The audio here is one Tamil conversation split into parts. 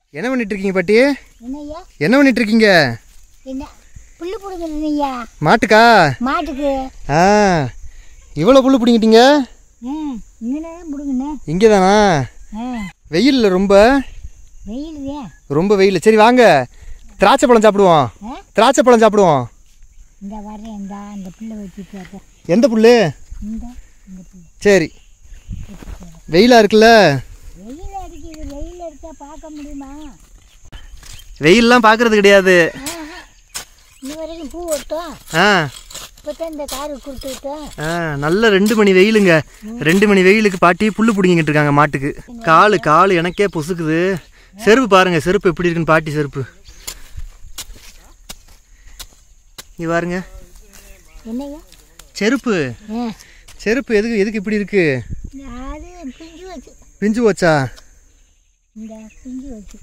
என்ன பண்ணிட்டு இருக்கீங்க பாட்டி என்னய்யா என்ன பண்ணிட்டு இருக்கீங்க என்ன புல்லு பிடுங்குறதுய்யா மாட்டுக்கா மாட்டுக்கு ஆ இவ்வளோ புல்லு பிடிங்கிட்டீங்க ம் இங்கே தான் பிடுங்கண்ணே இங்கே தானா ஆ வெயிலில் ரொம்ப வெயிலுதே ரொம்ப வெயில் சரி வாங்க திராட்சை பழம் சாப்பிடுவோம் ஆ திராட்சை பழம் சாப்பிடுவோம் இந்த வரேன் இந்த அந்த புல்லை வச்சுட்டு வரேன் எந்த புல்லு இந்த இந்த புல்லு சரி வெயிலாக இருக்குல்ல வெயில் அடிக்குது வெயில் அடித்தா பார்க்க முடியுமா வெயிலெலாம் பார்க்கறது கிடையாது ஆஹா. இன்ன வரைக்கும் பூ ஒட்டும் ஆ இப்போ தான் இந்த காரு கொடுத்து விட்டோம் ஆ நல்ல ரெண்டு மணி வெயிலுங்க ரெண்டு மணி வெயிலுக்கு பாட்டி புல்லு பிடிங்கிட்டு இருக்காங்க மாட்டுக்கு காலு காலு எனக்கே பொசுக்குது செருப்பு பாருங்க செருப்பு எப்படி இருக்குன்னு பாட்டி செருப்பு இங்க பாருங்க என்னய்யா செருப்பு ஆ செருப்பு எதுக்கு எதுக்கு இப்படி இருக்கு அது பிஞ்சு வச்சு பிஞ்சு போச்சா இந்த பிஞ்சு வச்சு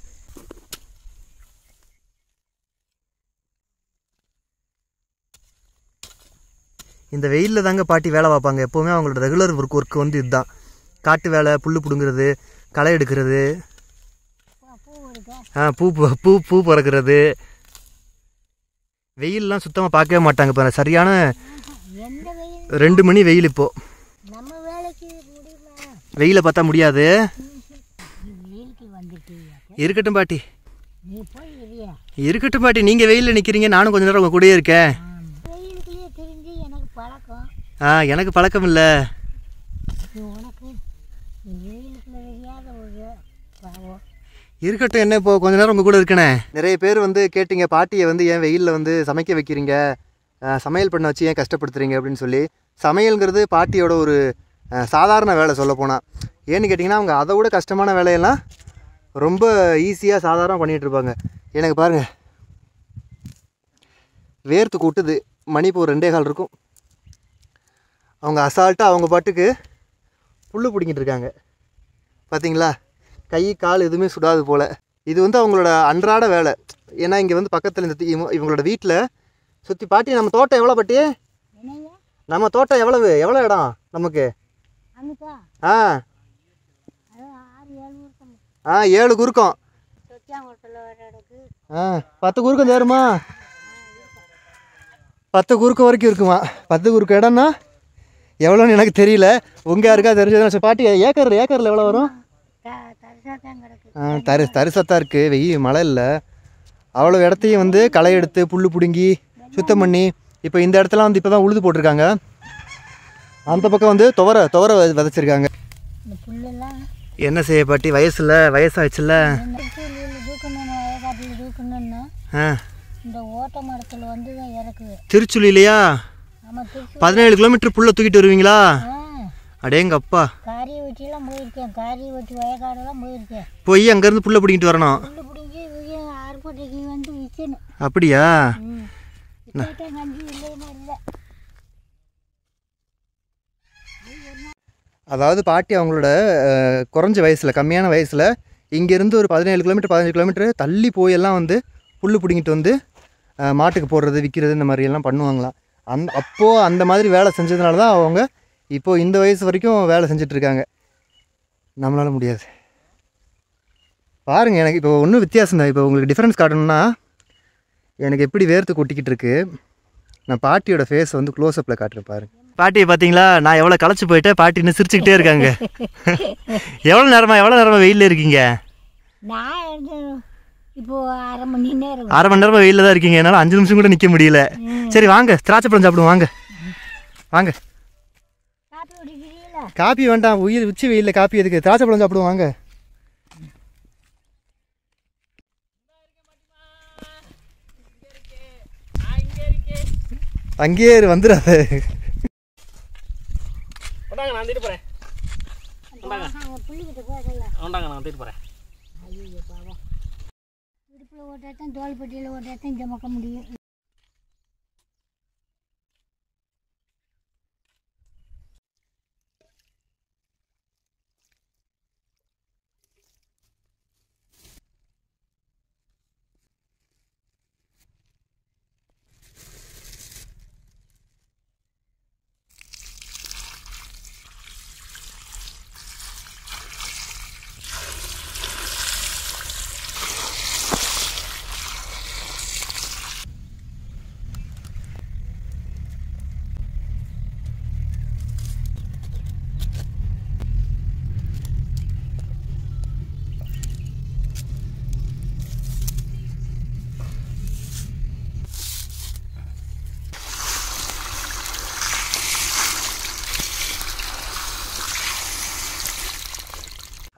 இந்த வெயிலில் தாங்க பாட்டி வேலை பார்ப்பாங்க எப்போவுமே அவங்களோட ரெகுலர் ஒர்க் ஒர்க் வந்து இதுதான் காட்டு வேலை புல்லு பிடுங்குறது களை எடுக்கிறது பூ இருக்கா ஆ பூ பு- பூ பூ பிறக்கிறது வெயில்லாம் சுத்தமாக பார்க்கவே மாட்டாங்க இப்போ சரியான எந்த வெயில் ரெண்டு மணி வெயில் இப்போ நம்ம வேலைக்கு முடியுமா வெயிலை பார்த்தா முடியாது நீ வெயிலுக்கு வந்துட்டியா இருக்கட்டும் பாட்டி நீ போய் இரியா இருக்கட்டும் பாட்டி நீங்கள் வெயிலில் நிற்கிறீங்க நானும் கொஞ்ச நேரம் உங்கள் கூடயே இருக்கேன் வெயிலுக்குள்ளேயே தெரிஞ்சு எனக்கு பழக்கம் ஆ எனக்கு பழக்கம் இல்லை இது உனக்கு நீ வெயிலுக்குள்ள தெரியாத ஒரு பாவம் இருக்கட்டும் என்ன இப்போ கொஞ்ச நேரம் உங்கள் கூட இருக்கனே நிறைய பேர் வந்து கேட்டீங்க பாட்டியை வந்து ஏன் வெயிலில் வந்து சமைக்க வைக்கிறீங்க ஆ, சமையல் பண்ண வச்சு ஏன் கஷ்டப்படுத்துறீங்க அப்படின்னு சொல்லி சமையல்ங்கிறது பாட்டியோட ஒரு ஆ, சாதாரண வேலை சொல்ல போனால் ஏன்னு கேட்டிங்கன்னா அவங்க அதை விட கஷ்டமான வேலையெல்லாம் ரொம்ப ஈஸியாக சாதாரண பண்ணிகிட்டு இருப்பாங்க எனக்கு பாருங்கள் வேர்த்து கூட்டுது மணி இப்போ ஒரு ரெண்டே கால் இருக்கும் அவங்க அசால்ட்டாக அவங்க பாட்டுக்கு புல்லு பிடிங்கிட்டு இருக்காங்க பார்த்தீங்களா கை கால் எதுவுமே சுடாது போல் இது வந்து அவங்களோட அன்றாட வேலை ஏன்னா இங்கே வந்து பக்கத்தில் இந்த தி- இவங்க- இவங்களோட வீட்டில் சுற்றி பாட்டி நம்ம தோட்டம் எவ்வளோ பாட்டி என்னய்யா நம்ம தோட்டம் எவ்வளவு எவ்வளோ இடம் நமக்கு அங்கிட்டா ஆ அது ஆறு ஏழு வருஷம் ஆ ஏழு குறுக்கம் சொச்சாங்கோட்டில் வர இடக்கு ஆ பத்து குறுக்கம் தேருமா பத்து குறுக்கம் வரைக்கும் இருக்குமா பத்து குறுக்க இடம்னா எவ்வளோன்னு எனக்கு தெரியல உங்கள் யாருக்கா தெரிஞ்சதுன்னா சரி, பாட்டி ஏக்கர் ஏக்கரில் எவ்வளோ வரும் தரிசாக தான் கிடக்கு ஆ தரு தரிசத்தான் இருக்குது வெயில் மழை இல்லை அவ்வளோ இடத்தையும் வந்து களை எடுத்து புல் பிடுங்கி சுத்தம் பண்ணி இப்போ இந்த இடத்துல வந்து இப்போ தான் உழுது போட்டிருக்காங்க அந்த பக்கம் வந்து துவர துவர வித- விதைச்சிருக்காங்க இந்த புல்லெல்லாம் என்ன செய்ய பாட்டி வயசில் வயசாச்சுல்ல திருச்சூரில் தூக்கணும் வயக்காட்டில் தூக்கணும்னு ஆ இந்த ஓட்ட மரத்தில் வந்து தான் இறக்குது திருச்சுலிலையா நம்ம திருச்சி பதினேழு கிலோமீட்டர் புல்லை தூக்கிட்டு வருவீங்களா ஆ அடேங்க அப்பா காரி வெட்டிலாம் போயிருக்கேன் காரி வெட்டி வயக்காடெல்லாம் போயிருக்கேன் போய் அங்கேருந்து புல்லை பிடிங்கிட்டு வரணும் புல்லு பிடிங்கி இவங்க அறுப்பட்டைக்கு வந்து விற்கணும் அப்படியா ம் விற்றுக்கிட்டேன் கஞ்சி இல்லைன்னா இல்லை அதாவது பாட்டி அவங்களோட அஹ், குறைஞ்ச வயசில் கம்மியான வயசில் இங்கேருந்து ஒரு பதினேழு கிலோமீட்டர் பதினஞ்சு கிலோமீட்டர் தள்ளி போயெல்லாம் வந்து புல் பிடிங்கிட்டு வந்து அஹ், மாட்டுக்கு போடுறது விற்கிறது இந்த மாதிரி எல்லாம் பண்ணுவாங்களாம் அந் அப்போது அந்த மாதிரி வேலை செஞ்சதுனால தான் அவங்க இப்போது இந்த வயசு வரைக்கும் வேலை செஞ்சுட்டு இருக்காங்க நம்மளால முடியாது பாருங்கள் எனக்கு இப்போ ஒன்றும் வித்தியாசம் தான் இப்போ உங்களுக்கு டிஃப்ரென்ஸ் காட்டணும்னா எனக்கு எப்படி வேர்த்து கொட்டிக்கிட்டு இருக்கு நான் பாட்டியோட ஃபேஸ் வந்து க்ளோஸ்அப்பில் காட்டுறேன் பாருங்க பாட்டியை பார்த்தீங்களா நான் எவ்வளோ களைச்சு போயிட்டேன் பாட்டி இன்னும் சிரிச்சுக்கிட்டே இருக்காங்க எவ்வளோ நேரமா எவ்வளோ நேரமா வெயிலில் இருக்கீங்க நான் வந்து இப்போ அரை மணி நேரம் அரை மணி நேரமா வெயிலில் தான் இருக்கீங்க என்னால் அஞ்சு நிமிஷம் கூட நிற்க முடியல சரி வாங்க திராட்சை பழம் சாப்பிடுவோம் வாங்க வாங்க காப்பி குடிக்கிறீங்களா காப்பி வேண்டாம் உயிர் உச்சி வெயிலில் காப்பி எதுக்கு திராட்சை பழம் சாப்பிடுவோம் வாங்க அங்கேயே இரு, வந்துடாத கொண்டாங்க நான் தூக்கிட்டு போகிறேன் அவன் புள்ளிக்கிட்ட போகல கொண்டாங்க நான் தூக்கிட்டு போகிறேன் ஐயோ பாவம் இடுப்பில் ஓட்டாத்தான் தோள்பட்டியில் ஓட்டாத்தான் சுமக்க முடியும்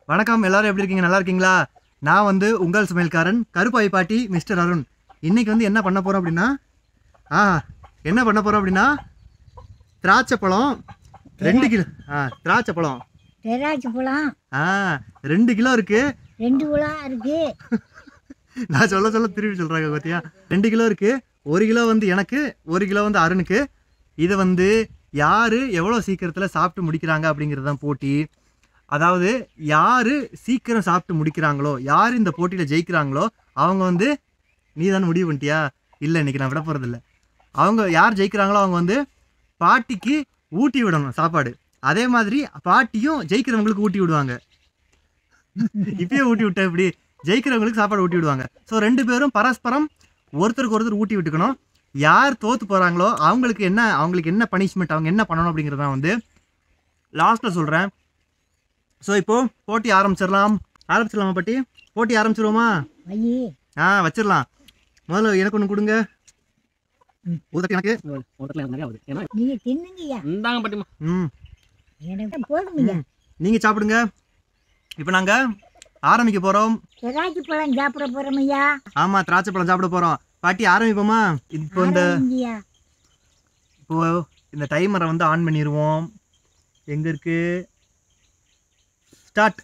வணக்கம் எல்லாரும் எப்படி இருக்கீங்க நல்லா இருக்கீங்களா நான் வந்து உங்கள் சமையல்காரன் கருப்பாய் பாட்டி மிஸ்டர் அருண் இன்னைக்கு வந்து என்ன பண்ண போகிறோம் அப்படின்னா ஆ என்ன பண்ண போகிறோம் அப்படின்னா திராட்சை பழம் ரெண்டு கிலோ ஆ திராட்சை பழம் திராட்சை பழம் ஆ ரெண்டு கிலோ இருக்கு ரெண்டு பழம் இருக்கு நான் சொல்ல சொல்ல திருப்பி சொல்கிறாங்க பார்த்தியா ரெண்டு கிலோ இருக்கு ஒரு கிலோ வந்து எனக்கு ஒரு கிலோ வந்து அருணுக்கு இதை வந்து யார் எவ்வளோ சீக்கிரத்தில் சாப்பிட்டு முடிக்கிறாங்க அப்படிங்கிறது தான் போட்டி அதாவது யார் சீக்கிரம் சாப்பிட்டு முடிக்கிறாங்களோ யார் இந்த போட்டியில் ஜெயிக்கிறாங்களோ அவங்க வந்து நீ தானே முடிவு பண்ணிட்டியா இல்லை இன்னைக்கு நான் விட போகிறதில்ல அவங்க யார் ஜெயிக்கிறாங்களோ அவங்க வந்து பாட்டிக்கு ஊட்டி விடணும் சாப்பாடு அதே மாதிரி பாட்டியும் ஜெயிக்கிறவங்களுக்கு ஊட்டி விடுவாங்க இப்பயே ஊட்டி விட்டேன் இப்படி ஜெயிக்கிறவங்களுக்கு சாப்பாடு ஊட்டி விடுவாங்க ஸோ ரெண்டு பேரும் பரஸ்பரம் ஒருத்தருக்கு ஒருத்தர் ஊட்டி விட்டுக்கணும் யார் தோத்து போகிறாங்களோ அவங்களுக்கு என்ன அவங்களுக்கு என்ன பனிஷ்மெண்ட் அவங்க என்ன பண்ணணும் அப்படிங்கிறத வந்து லாஸ்ட்டில் சொல்கிறேன் ஸோ இப்போது போட்டி ஆரம்பிச்சிடலாம் ஆரம்பிச்சிடலாமா பாட்டி போட்டி ஆரம்பிச்சிருவோமா ஐயே ஆ வச்சிடலாம் முதல்ல எனக்கு ஒன்று கொடுங்க ஊதட்டு எனக்கு முதல்ல எனக்கு நிறைய ஆகுது ஏன்னா நீங்க தின்னுங்கய்யா இந்தாங்க பாட்டிமா ம் எனக்கு போதுங்கய்யா நீங்கள் சாப்பிடுங்க இப்போ நாங்கள் ஆரம்பிக்க போகிறோம் திராட்சை பழம் சாப்பிட போறோம் ஐயா ஆமாம் திராட்சை பழம் சாப்பிட போகிறோம் பாட்டி ஆரம்பிப்போமா இப்போ இந்த ஆரம்பிங்கய்யா. இப்போ இந்த டைமரை வந்து ஆன் பண்ணிடுவோம் எங்கே இருக்கு ஸ்டார்ட்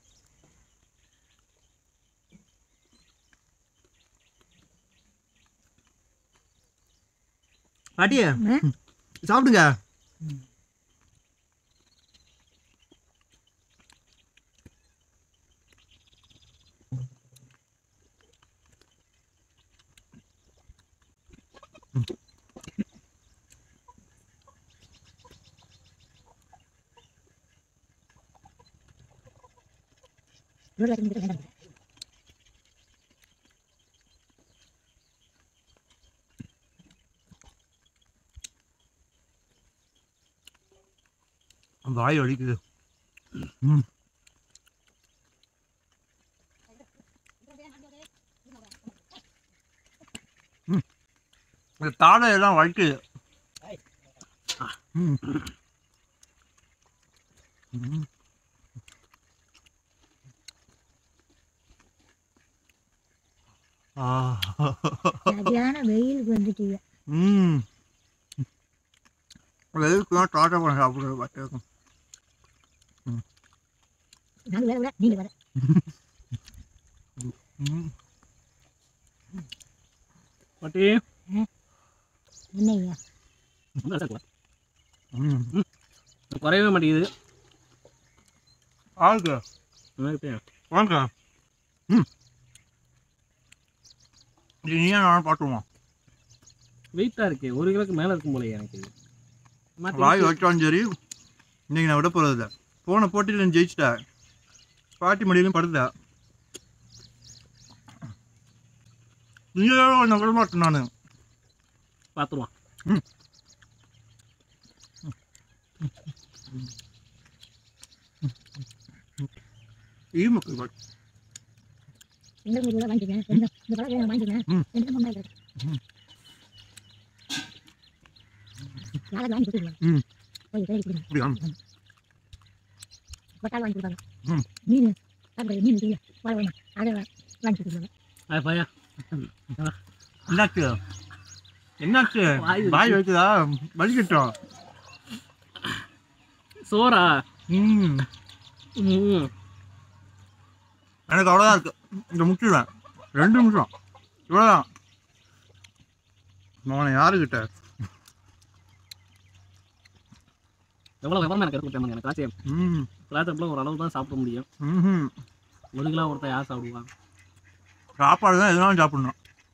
பாட்டி ஆ? சாப்பிடுங்க உள்ள இருந்து வேண்டாம். வாய் வலிக்குது ம் ம். இந்த தாடை எல்லாம் வலிக்குது ம். ம். ஆ சரியான வெயிலுக்கு வந்துட்டீங்க ம் வெயிலுக்கு தான் டாட்டா பழம் சாப்பிடுறது பார்த்துருக்கோம் நாங்க வேற விட நீங்க வேற ம் பாட்டி என்ன ஐயா நல்லா இருக்குல்ல? ம் இது குறையவே மாட்டேங்குது ஆளுக்கு எனக்கு வாங்க ம் இது நீயா நானும் பார்த்துருவோம் வெயிட்டாக இருக்கு ஒரு கிலோக்கு மேலே இருக்கும் போல எனக்கு மாத்தி வாய் வச்சாலும் சரி இன்னைக்கு நான் விட போகிறது இல்லை போன போட்டியில் நான் ஜெயிச்சிட்டேன் பாட்டி மடியிலும் படுத்த நீங்களும் கொஞ்சம் விட மாட்டேன் நான் பார்த்துருவான் ஈமுக்கு எங்களுக்கு ஒரு வாங்கிக்கங்க இந்த இந்த பழம் வேணும் வாங்கிக்கங்க ம். ரெண்டு மூணு நாளைக்கு நாளைக்கு வாங்கி கொடுத்துருங்க ம். போய் கடைக்கு கொடுங்க அப்படியா கொட்டால் வாங்கி கொடுப்பாங்க ம். மீன் சாப்பிடுறது மீன் இருக்குல்ல வாழை வேணும் அதை வாங்கி கொடுத்துருவாங்க அது பையா என்னாச்சு என்னாச்சு வாய் வலிக்குது. வாய் வைக்குதா வலிக்கட்டும் சோறா ம் ம் எனக்கு அவ்வளோதான் இருக்கு இங்கே முடிச்சிடுவேன் ரெண்டு நிமிஷம் இவ்வளோதான் நான் யாருக்கிட்ட எவ்வளோ விவரமா எனக்கு எடுத்து எனக்கு காசு ம் பிளாட்டப்பில் ஒரு அளவு தான் சாப்பிட முடியும் ம் ஒரு கிலோ ஒருத்தன் யார் சாப்பிடுவா சாப்பாடு தான் எதுனாலும் சாப்பிடணும்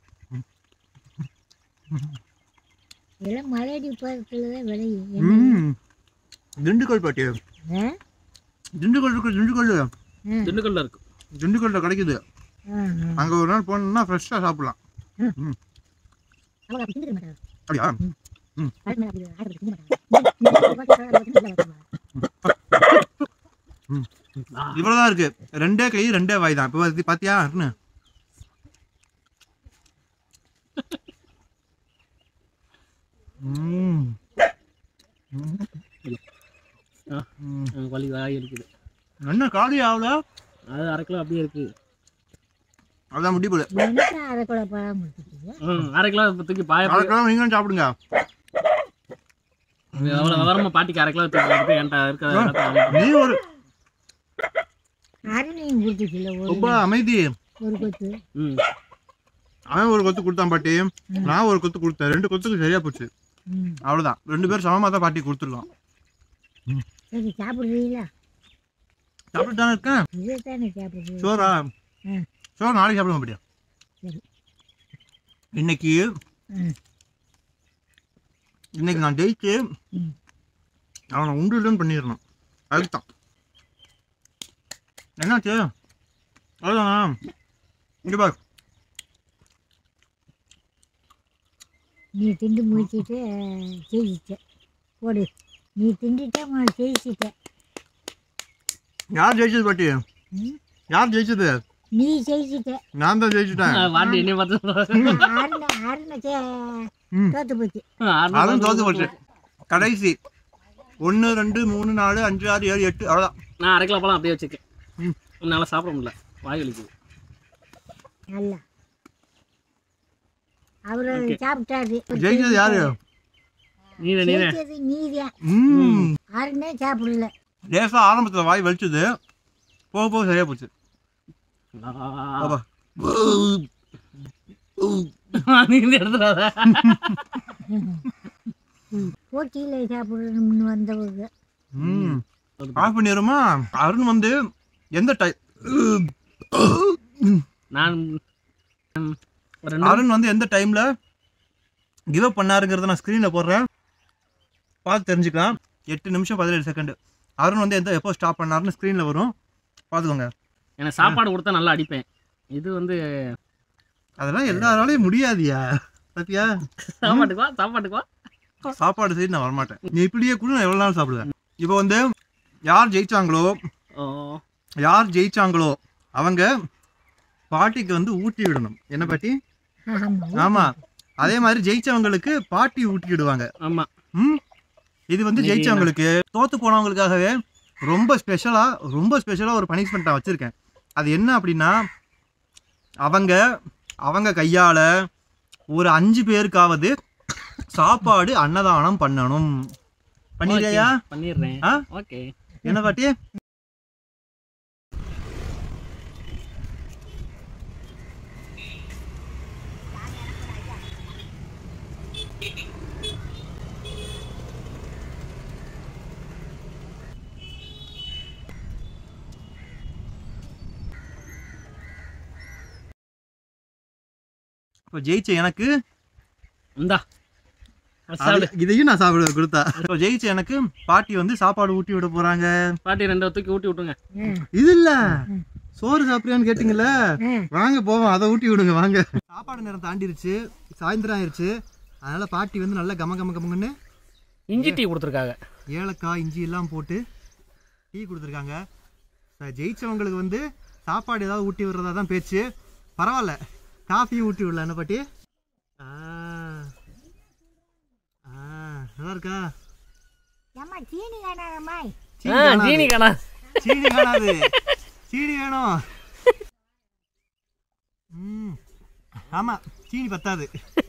எல்லாம் மலையடி பக்கத்தில் தான் விளையும் என்ன? ம் திண்டுக்கல் பாட்டி ஆ? திண்டுக்கல் இருக்கு திண்டுக்கல் ஆ. திண்டுக்கல்ல இருக்கு திண்டுக்கல்ல கிடைக்குது ஆ, ஆ. அங்கே ஒரு நாள் போனோம்னா ஃப்ரெஷ்ஷாக சாப்பிடலாம் அவங்க அப்படி திண்டுக்க மாட்டாங்க அப்படியா அதுக்கு மேல அப்படி ஆர்டர் திங்க மாட்டாங்க இவ்வளோதான் இருக்கு ரெண்டே கை ரெண்டே வாய் தான் இப்போ இது பார்த்தியா என்ன ம் ஆ. ம். எனக்கு வலி வாய் இருக்குது என்ன காலி ஆகுதா அது அரை கிலோ அப்படியே இருக்கு அதான் முடி போல எனக்கு அரை கூட பழம் கொடுத்துட்டீங்க ம் அரை கிலோ இப்ப தூக்கி பாய அதுக்கெல்லாம் நீங்களும் சாப்பிடுங்க அவ்வளோ விவரமா பாட்டிக்கு அரை கிலோ தூக்கி கொடுத்து என்கிட்ட இருக்கிற எல்லாத்தையும் வாங்கி நீ ஒரு அருணையும் கொடுத்துச்சுல ஒரு ரொம்ப அமைதி ஒரு கொத்து ம் அவன் ஒரு கொத்து கொடுத்தான் பாட்டி நான் ஒரு கொத்து கொடுத்தேன் ரெண்டு கொத்துக்கு சரியா போச்சு ம் அவ்வளவுதான் ரெண்டு பேரும் சமமா தான் பாட்டி கொடுத்துருக்கோம் சரி சாப்பிட்றீங்களா சாப்பிட்டு தானே இருக்கேன் இதை தானே சாப்பிட்றீங்க சோறா ம் சோறு நாளைக்கு சாப்பிட முடியும் சரி இன்னைக்கு ம் இன்னைக்கு நான் ஜெயிச்சு ம் அவனை உண்டு இல்லைன்னு பண்ணிடணும் அதுக்கு தான் என்னாச்சு அவ்வளோதானா இங்கே பாரு நீ திண்டு முடிச்சிட்டு ஜெயிச்சிட்ட போடு நீ திண்டுட்ட முதல்ல ஜெயிச்சிட்ட யார் ஜெயிச்சது பாட்டி ம் யார் ஜெயிச்சது நீ ஜெயிச்சிட்ட நான் தான் ஜெயிச்சுட்டேன் வாண்டி என்ன பார்த்து அருணை அருணை ம். தோத்து போச்சு அதுவும் தோத்து போச்சு கடைசி ஒன்று ரெண்டு மூணு நாலு அஞ்சு ஆறு ஏழு எட்டு அவ்வளோதான் நான் அரை கிலோ பழம் அப்படியே வச்சிருக்கேன் ம். என்னால் சாப்பிட முடியல வாய் வலிக்குது நல்லா அவரு சாப்பிட்டாரு ஜெயிச்சது யாரு நீங்க நீங்க ஜெயிச்சது நீதான் ம் அருணே சாப்பிடல லேசாக ஆரம்பத்தில் வாய் வலிச்சது போக போக சரியா போச்சு பாப்பா நீங்க எடுத்துடாத போட்டியில் சாப்பிடணும்னு வந்தவங்க ம் ஆஃப் பண்ணிடுமா அருண் வந்து எந்த டைம் நான் ம், ஒரு ரெண்டு அருண் வந்து எந்த டைம்ல கிவ் அப் பண்ணாருங்கிறத நான் ஸ்க்ரீனில் போடுறேன் பார்த்து தெரிஞ்சுக்கலாம் எட்டு நிமிஷம் பதினேழு செகண்ட் அருண் வந்து எந்த எப்போ ஸ்டாப் பண்ணாருன்னு ஸ்க்ரீனில் வரும் பார்த்துக்கோங்க எனக்கு சாப்பாடு கொடுத்தா நல்லா அடிப்பேன் இது வந்து அதெல்லாம் எல்லாராலையும் முடியாதியா பாத்தியா சாப்பாட்டுக்கு வா சாப்பாட்டுக்கு வா சாப்பாடு சைடு நான் வரமாட்டேன் நீ இப்படியே கூட நான் எவ்வளோ நாள் சாப்பிடுவேன் இப்போ வந்து யார் ஜெயிச்சாங்களோ ஓ யார் ஜெயிச்சாங்களோ அவங்க பாட்டிக்கு வந்து ஊட்டி விடணும் என்ன பாட்டி ஆமாம் ஆமா அதே மாதிரி ஜெயிச்சவங்களுக்கு பாட்டி ஊட்டி விடுவாங்க ஆமா ம் இது வந்து இன்னைக்கு ஜெயிச்சவங்களுக்கு தோத்து போனவங்களுக்காகவே ரொம்ப ஸ்பெஷலா ரொம்ப ஸ்பெஷலா ஒரு பனிஷ்மெண்ட் நான் வச்சிருக்கேன் அது என்ன அப்படின்னா அவங்க அவங்க கையால ஒரு அஞ்சு பேருக்காவது சாப்பாடு அன்னதானம் பண்ணணும் பண்ணிடுறியா Okay, பண்ணிடுறேன் ஆ? ஓகே என்ன பாட்டி இப்போ ஜெயிச்ச எனக்கு இந்தா சாப்பிடு அது- இதையும் நான் சாப்பிட கொடுத்தா இப்போ ஜெயிச்ச எனக்கு பாட்டி வந்து சாப்பாடு ஊட்டி விட போறாங்க பாட்டி ரெண்டு தூக்கி ஊட்டி விட்டுருங்க இது இல்ல சோறு சாப்பிடுறியான்னு கேட்டீங்கல்ல ம். வாங்க போவோம் அதை ஊட்டி விடுங்க வாங்க சாப்பாடு நேரம் தாண்டிருச்சு சாயந்தரம் ஆயிருச்சு அதனால பாட்டி வந்து நல்லா கம கம கமங்கன்னு இஞ்சி டீ கொடுத்துருக்காங்க ஏலக்காய் இஞ்சி எல்லாம் போட்டு டீ கொடுத்துருக்காங்க ச- ஜெயிச்சவங்களுக்கு வந்து சாப்பாடு ஏதாவது ஊட்டி விடுறதா தான் பேச்சு பரவாயில்ல காஃபி ஊட்டி விடல என்ன பாட்டி ஆ ஆ நல்லா இருக்கா ஏம்மா சீனி காணாதம்மா சீனி காணாது. ஜீனி கடா சீனி காணாது சீனி வேணும் ம் ஆமா சீனி பத்தாது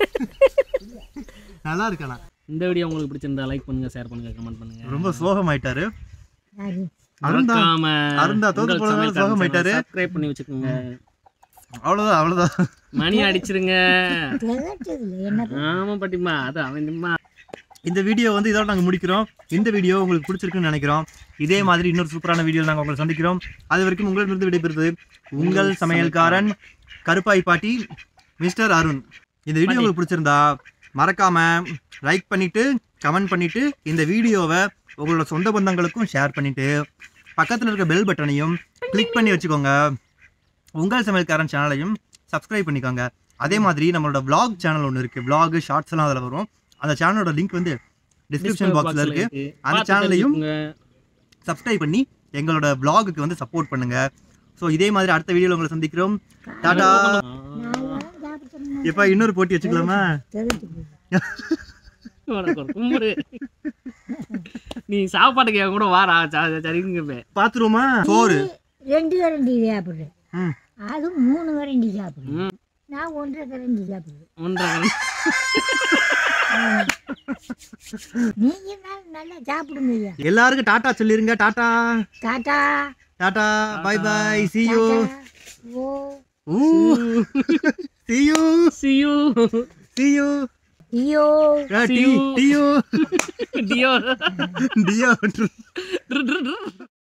நல்லா இருக்கண்ணா இந்த வீடியோ உங்களுக்கு பிடிச்சிருந்தா லைக் பண்ணுங்க ஷேர் பண்ணுங்க கமெண்ட் பண்ணுங்க ரொம்ப சோகமாயிட்டாரு அது அருந்தா மறக்காம அருந்தா தோத்து போனதால சோகமாயிட்டாரு சப்ஸ்கிரைப் பண்ணி வச்சுக்கோங்க அவ்வளவுதான் அவ்வளவுதான் மணி அடிச்சிருங்க திகட்டதில்லை என்ன ஆமா பாட்டிமா அது அவன் நிம்மா இந்த வீடியோ வந்து இதோட நாங்கள் முடிக்கிறோம் இந்த வீடியோ உங்களுக்கு பிடிச்சிருக்குன்னு நினைக்கிறோம் இதே மாதிரி இன்னொரு சூப்பரான வீடியோ நாங்கள் உங்களை சந்திக்கிறோம் அது வரைக்கும் உங்களிடமிருந்து விடைபெறுவது உங்கள் சமையல்காரன் கருப்பாய் பாட்டி மிஸ்டர் அருண் இந்த வீடியோ உங்களுக்கு பிடிச்சிருந்தா மறக்காம லைக் பண்ணிட்டு கமெண்ட் பண்ணிட்டு இந்த வீடியோவை உங்களோட சொந்த பந்தங்களுக்கும் ஷேர் பண்ணிட்டு பக்கத்தில் இருக்க பெல் பட்டனையும் கிளிக் பண்ணி வச்சுக்கோங்க உங்கள் சமையல்காரன் சேனலையும் சப்ஸ்கிரைப் பண்ணிக்கோங்க அதே மாதிரி நம்மளோட vlog சேனல் ஒன்று இருக்குது vlog ஷார்ட்ஸ் எல்லாம் அதில் வரும் அந்த சேனலோட லிங்க் வந்து டிஸ்கிரிப்ஷன் பாக்ஸில் இருக்கு அந்த பார்த்து சேனலையும் தெரிஞ்சுக்கோங்க. சப்ஸ்கிரைப் பண்ணி எங்களோட vlogக்கு வந்து சப்போர்ட் பண்ணுங்க ஸோ இதே மாதிரி அடுத்த வீடியோவில் உங்களை சந்திக்கிறோம் டாடா நான்லாம் சாப்பிட்டோம்னா இப்போ இன்னொரு போட்டி வச்சுக்கலாமா தெரிஞ்சு போகுது உனக்கு ஒரு கும்பிடு நீ சாப்பாட்டுக்கு என் கூட வாரா ச- சரிங்க பார்த்துருவோமா சோறு ரெண்டு கரண்டி சாப்பிட்றேன் ம் அது மூணு கரண்டி சாப்பிடுது ம் நான் ஒன்றரை கரண்டி சாப்பிடுவேன் ஒன்றரை நீங்கள் தான் நல்லா சாப்பிடுங்க ஐயா எல்லாருக்கும் டாட்டா சொல்லிருங்க tata tata tata bye bye see you tata oh see you see you see you ஐயோ Ah, See டி you. டியோ டியோ டியோ